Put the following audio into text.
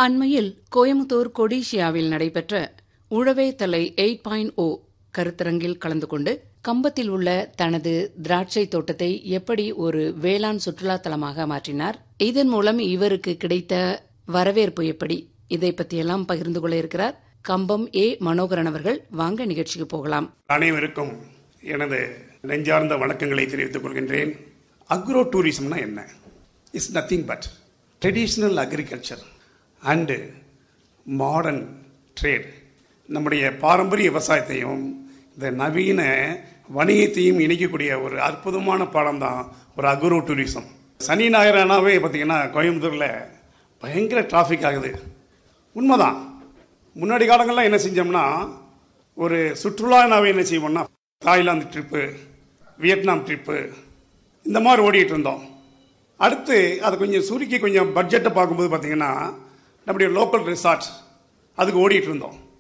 அண்மையில் கோயம்புத்தூர் கொடிஷியாவில் நடைபெற்ற உழவே தலை எயிட் பாயிண்ட் ஓ கருத்தரங்கில் கலந்து கொண்டு கம்பத்தில் உள்ள தனது திராட்சை தோட்டத்தை எப்படி ஒரு வேளாண் சுற்றுலா தலமாக மாற்றினார் இதன் மூலம் இவருக்கு கிடைத்த வரவேற்பு எப்படி இதை பற்றியெல்லாம் பகிர்ந்து கொள்ள இருக்கிறார் கம்பம் ஏ மனோகரன் அவர்கள் வாங்க நிகழ்ச்சிக்கு போகலாம் அனைவருக்கும் எனது நெஞ்சார்ந்த வணக்கங்களை தெரிவித்துக் கொள்கின்றேன் அக்ரோ டூரிசம்னா என்ன it's nothing but traditional agriculture and modern trade நம்முடைய பாரம்பரிய விவசாயத்தையும் இந்த நவீன வணிகத்தையும் இணைக்கக்கூடிய ஒரு அற்புதமான பாடம் தான் ஒரு அக்ரோ டூரிசம் சனி ஞாயிறானாவே பார்த்தீங்கன்னா கோயம்புத்தூரில் பயங்கர டிராஃபிக் ஆகுது உண்மைதான் முன்னாடி காலங்கள்லாம் என்ன செஞ்சோம்னா ஒரு சுற்றுலானாவே என்ன செய்வோம்னா தாய்லாந்து ட்ரிப்பு வியட்நாம் ட்ரிப்பு இந்த மாதிரி ஓடிட்டு இருந்தோம் அடுத்து அதை கொஞ்சம் சுருக்கி கொஞ்சம் பட்ஜெட்டை பார்க்கும்போது பார்த்தீங்கன்னா நம்முடைய லோக்கல் ரிசார்ட்ஸ் அதுக்கு ஓடிட்டு இருந்தோம்